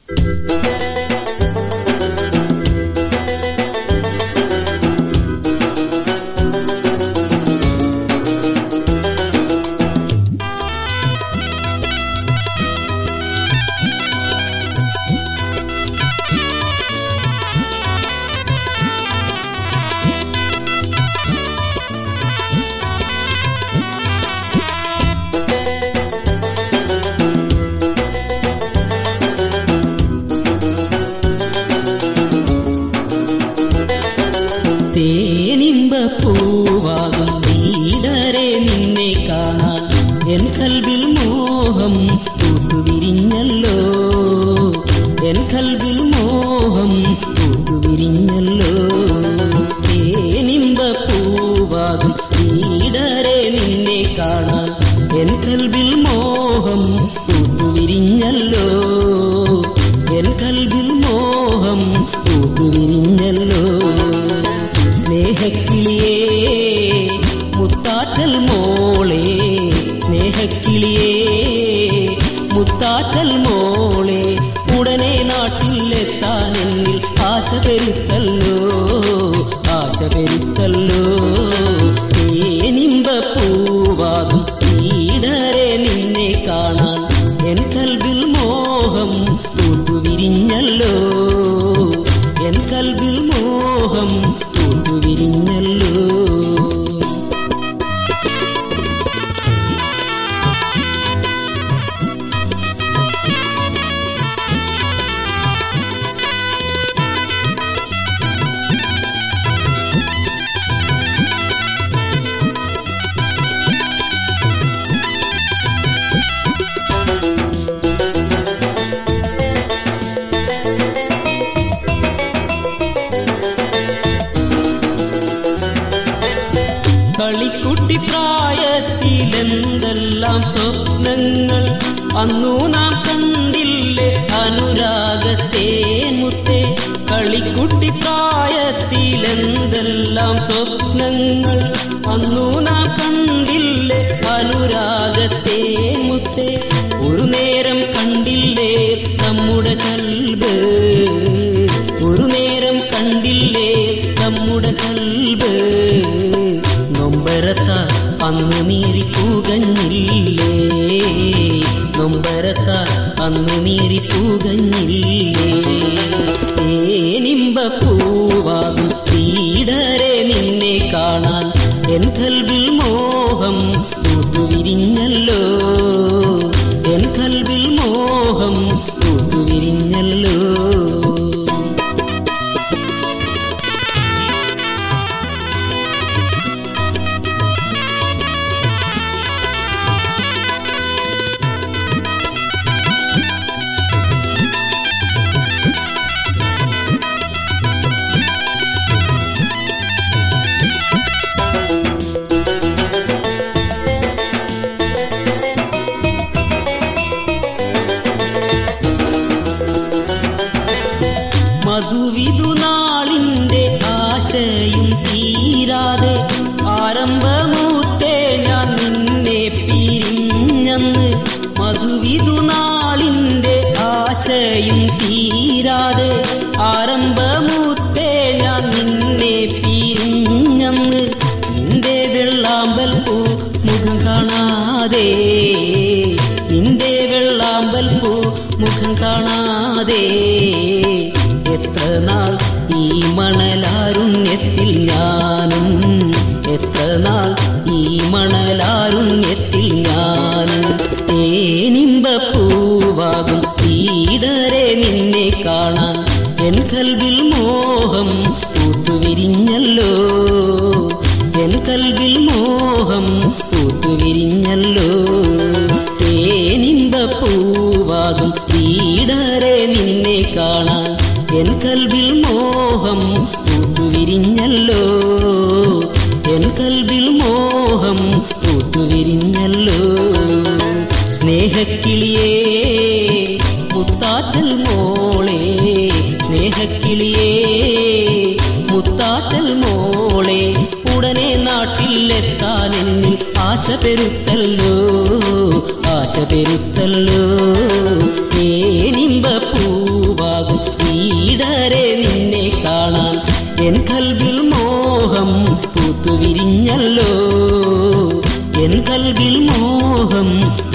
തേനിമ്പ പൂവാകും വീടരെ നിന്നെ കാണാൻ എൻ കൽവിൽ മോഹം പൂത്തുവിരിഞ്ഞല്ലോ എൻ കൽവിൽ മോഹം പൂത്തുവിരിഞ്ഞല്ലോ തേനിമ്പ പൂവാകും വീടരെ നിന്നെ കാണാൻ എൻ കൽവിൽ മോഹം പൂത്തുവിരിഞ്ഞല്ലോ എൻ കൽവിൽ മോഹം പൂത്തുവിരിഞ്ഞല്ലോ സ്നേഹക്കിളിയേ മുത്താറ്റൽ മോളെ സ്നേഹക്കിളിയേ മുത്താറ്റൽ മോളെ ഉടനെ നാട്ടിലെത്താൻ എന്നിൽ ആശ പെരുത്തല്ലോ ആശ പെരുത്തല്ലോ തേനിമ്പ പൂവാകും ഈടരെ നിന്നെ കാണാൻ എൻ കൽവിൽ മോഹം പൂത്തുവിരിഞ്ഞല്ലോ എൻ കൽവിൽ മോഹം പൂത്തുവിരിഞ്ഞല്ലോ കളിക്കുട്ടി പ്രായത്തിലെന്തെല്ലാം സ്വപ്നങ്ങൾ അന്നു നാം കണ്ടില്ലേ അനുരാഗത്തെ മുത്തേ കളിക്കുട്ടി പ്രായത്തിലെന്തെല്ലാം സ്വപ്നങ്ങൾ അന്നു നാം കണ്ടില്ലേ അനുരാഗത്തെ മുത്തേ ഒരു നേരം കണ്ടില്ലേ നമ്മുടെ കൽബ് ഒരു നേരം കണ്ടില്ലേ നമ്മുടെ കൽബ് നൊമ്പരത്താൽ അന്ന് മീറി പൂകഞ്ഞില്ലേ നൊമ്പരത്താൽ അന്ന് മീറി പൂകഞ്ഞില്ലേ ഏനിമ്പ പൂവാകും തീടരെ നിന്നെ കാണാൻ എൻ കൽവിൽ മോഹം പൂത്തുവിരിഞ്ഞല്ലോ എൻ കൽവിൽ മോഹം പൂത്തുവിരിഞ്ഞല്ലോ മധുവിധു നാളിന്റെ ആശയും തീരാതെ ആരംഭമൂത്തേ ഞാൻ നിന്നെ പിരിഞ്ഞന്ന് മധുവിധു നാളിന്റെ ആശയും തീരാതെ ആരംഭമൂത്തേ ഞാൻ നിന്നെ പിരിഞ്ഞന്ന് നിന്റെ വെള്ളാമ്പൽ പൂ മുഖം കാണാതെ നിന്റെ വെള്ളാമ്പൽ പൂ മുഖം കാണാതെ എത്ര നാൾ ഈ മണലാരുണ്യത്തിൽ ഞാനും എത്ര നാൾ ഈ മണലാരുണ്യത്തിൽ ഞാനും തേനിമ്പ പൂവാകും ഈടരെ നിന്നെ കാണാൻ എൻ കൽവിൽ മോഹം പൂത്തുവിരിഞ്ഞല്ലോ എൻ കൽവിൽ മോഹം പൂത്തുവിരിഞ്ഞല്ലോ തേനിമ്പ പൂവാകും ഈടരെ നിന്നെ കാണാൻ എൻ കൽവിൽ മോഹം പൂത്തുവിരിഞ്ഞല്ലോ എൻ കൽവിൽ മോഹം പൂത്തുവിരിഞ്ഞല്ലോ സ്നേഹക്കിളിയേ മുത്താറ്റൽ മോളെ സ്നേഹക്കിളിയേ മുത്താറ്റൽ മോളെ ഉടനെ നാട്ടിലെത്താൻ എന്നിൽ ആശ പെരുത്തല്ലോ ആശ പെരുത്തല്ലോ ഏനിമ്പ പൂ എൻ കൽവിൽ മോഹം പൂത്തുവിരിഞ്ഞല്ലോ എൻ കൽവിൽ മോഹം